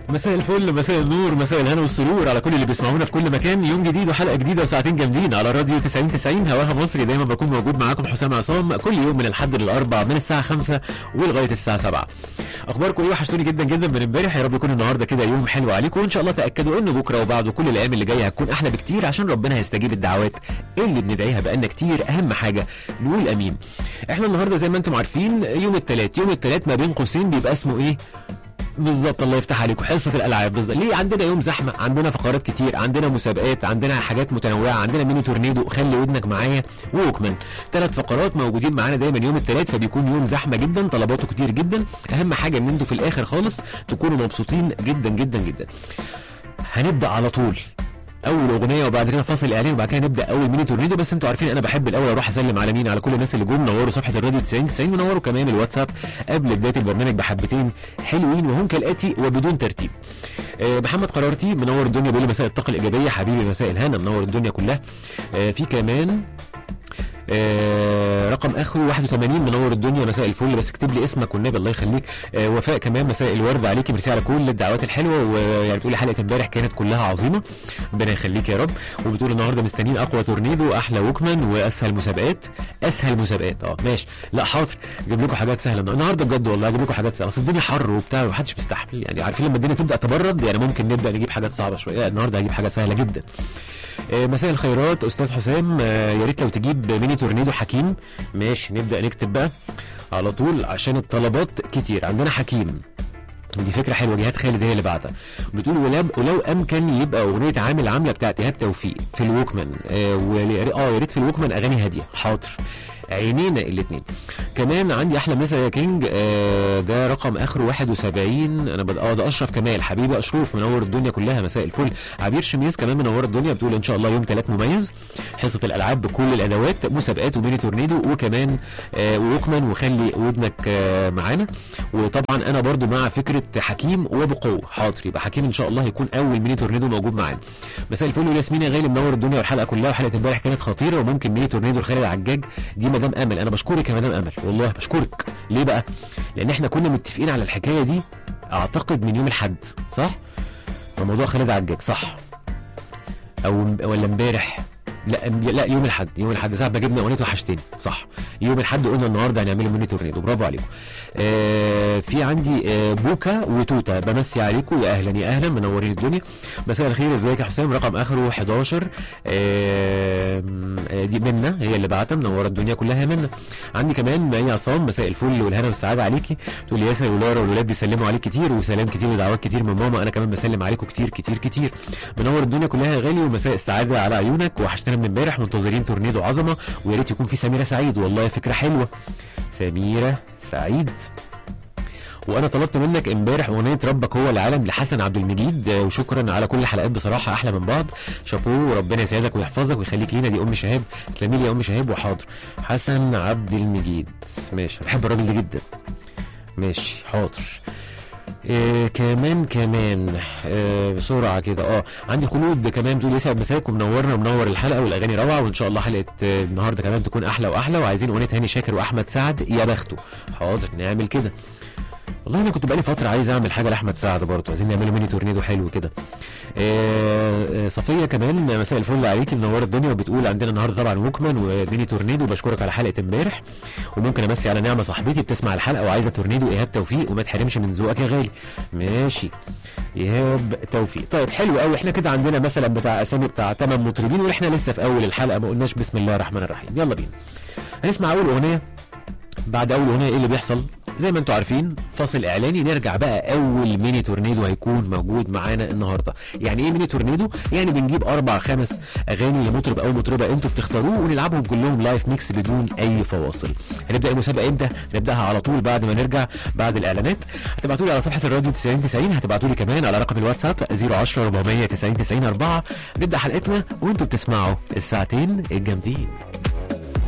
مساء الفل مساء النور مساء الهنا والسرور على كل اللي بيسمعونا في كل مكان يوم جديد وحلقه جديده وساعتين جامدين على راديو 90 90 هواها مصري دايما بكون موجود معاكم حسام عصام كل يوم من الحد للاربع من الساعه 5 ولغايه الساعه 7 اخباركم ايه وحشتوني جدا جدا من امبارح يا رب يكون النهارده كده يوم حلو عليكم وان شاء الله تاكدوا ان بكره وبعده كل الايام اللي جايه هتكون احلى بكتير عشان ربنا هيستجيب الدعوات اللي بندعيها بقالنا كتير اهم حاجه نقول امين احنا النهارده زي ما انتم عارفين يوم الثلاث يوم الثلاث ما بين قوسين بيبقى اسمه ايه بالظبط الله يفتح عليكم حصه الالعاب بالظبط ليه عندنا يوم زحمه عندنا فقرات كتير عندنا مسابقات عندنا حاجات متنوعه عندنا ميني تورنيدو خلي ودنك معايا ووكمان ثلاث فقرات موجودين معانا دايما يوم الثلاث فبيكون يوم زحمه جدا طلباته كتير جدا اهم حاجه ان انتوا في الاخر خالص تكونوا مبسوطين جدا جدا جدا هنبدا على طول اول اغنيه وبعد كده فاصل اعلان وبعد كده نبدا اول ميني تورنيدو بس انتوا عارفين انا بحب الاول اروح اسلم على مين على كل الناس اللي جم نوروا صفحه الراديو 90 90 ونوروا كمان الواتساب قبل بدايه البرنامج بحبتين حلوين وهم كالاتي وبدون ترتيب آه، محمد قرارتي منور الدنيا بيقول لي مساء الطاقه الايجابيه حبيبي مساء الهنا منور الدنيا كلها آه، في كمان آه رقم اخره 81 منور الدنيا مساء الفل بس اكتب لي اسمك والنبي الله يخليك آه وفاء كمان مساء الورد عليكي ميرسي على كل الدعوات الحلوه ويعني بتقولي حلقه امبارح كانت كلها عظيمه ربنا يخليك يا رب وبتقول النهارده مستنيين اقوى تورنيدو احلى ووكمان واسهل مسابقات اسهل مسابقات اه ماشي لا حاضر اجيب لكم حاجات سهله النهارده بجد والله اجيب لكم حاجات سهله اصل الدنيا حر وبتاع ومحدش بيستحمل يعني عارفين لما الدنيا تبدا تبرد يعني ممكن نبدا نجيب حاجات صعبه شويه لا، النهارده هجيب حاجه سهله جدا آه، مساء الخيرات استاذ حسام آه، يا ريت لو تجيب ميني تورنيدو حكيم ماشي نبدا نكتب بقى على طول عشان الطلبات كتير عندنا حكيم ودي فكره حلوه جهاد خالد هي اللي بعتها بتقول ولو, ولو امكن يبقى اغنيه عامل عامله بتاعت ايهاب توفيق في الوكمان اه ول- اه يا ريت في الوكمان اغاني هاديه حاضر عينينا الاثنين كمان عندي احلى مسا يا كينج آه ده رقم اخره 71 انا بد... اه ده اشرف كمال حبيبي اشرف منور الدنيا كلها مساء الفل عبير شميس كمان منور الدنيا بتقول ان شاء الله يوم ثلاث مميز حصه الالعاب بكل الادوات مسابقات وميني تورنيدو وكمان آه ووكمان وخلي ودنك آه معانا وطبعا انا برضو مع فكره حكيم وبقوه حاضر يبقى حكيم ان شاء الله هيكون اول ميني تورنيدو موجود معانا مساء الفل ياسمين يا غالي منور الدنيا والحلقه كلها وحلقه امبارح كانت خطيره وممكن ميني تورنيدو خالد عجاج دي مدام امل انا بشكرك يا مدام امل والله بشكرك ليه بقى لان احنا كنا متفقين على الحكايه دي اعتقد من يوم الاحد صح موضوع خالد عجاج صح او ولا امبارح لا لا يوم الاحد يوم الاحد ساعه ما جبنا اغنيه وحشتني صح يوم الاحد قلنا النهارده هنعمله ميني تورنيدو برافو عليكم آه في عندي آه بوكا وتوتا بمسي عليكم يا اهلا يا اهلا منورين الدنيا مساء الخير ازيك يا حسام رقم اخره 11 آه آه، دي منى هي اللي بعتها منوره الدنيا كلها يا منى عندي كمان مي عصام مساء الفل والهنا والسعاده عليكي تقول لي ياسر ولارا والولاد بيسلموا عليك كتير وسلام كتير ودعوات كتير من ماما انا كمان بسلم عليكم كتير كتير كتير منور الدنيا كلها يا غالي ومساء السعاده على عيونك وحشتنا من امبارح منتظرين تورنيدو عظمه ويا ريت يكون في سميره سعيد والله فكره حلوه سميره سعيد وانا طلبت منك امبارح اغنيه ربك هو العالم لحسن عبد المجيد آه، وشكرا على كل الحلقات بصراحه احلى من بعض شابو وربنا يسعدك ويحفظك ويخليك لينا دي ام شهاب تسلمي لي يا ام شهاب وحاضر حسن عبد المجيد ماشي بحب الراجل ده جدا ماشي حاضر إيه كمان كمان إيه بسرعه كده اه عندي خلود كمان بتقول يسعد مساك ومنورنا ومنور الحلقه والاغاني روعه وان شاء الله حلقه آه، النهارده كمان تكون احلى واحلى وعايزين اغنيه هاني شاكر واحمد سعد يا بخته حاضر نعمل كده والله انا كنت بقالي فتره عايز اعمل حاجه لاحمد سعد برضه عايزين نعمله ميني تورنيدو حلو كده آه، آه، صفيه كمان مساء الفل عليكي منوره الدنيا وبتقول عندنا النهارده طبعا ووكمان وميني تورنيدو بشكرك على حلقه امبارح وممكن امسي على نعمه صاحبتي بتسمع الحلقه وعايزه تورنيدو ايهاب توفيق وما تحرمش من ذوقك يا غالي ماشي ايهاب توفيق طيب حلو قوي احنا كده عندنا مثلا بتاع اسامي بتاع ثمان مطربين واحنا لسه في اول الحلقه ما قلناش بسم الله الرحمن الرحيم يلا بينا هنسمع اول اغنيه بعد اول اغنيه ايه اللي بيحصل زي ما انتم عارفين فاصل اعلاني نرجع بقى اول ميني تورنيدو هيكون موجود معانا النهارده يعني ايه ميني تورنيدو يعني بنجيب اربع خمس اغاني لمطرب او مطربه انتوا بتختاروه ونلعبهم كلهم لايف ميكس بدون اي فواصل هنبدا المسابقه امتى هنبداها على طول بعد ما نرجع بعد الاعلانات هتبعتوا لي على صفحه الراديو 90 90 هتبعتوا لي كمان على رقم الواتساب 010 490 90 4 نبدا حلقتنا وانتوا بتسمعوا الساعتين الجامدين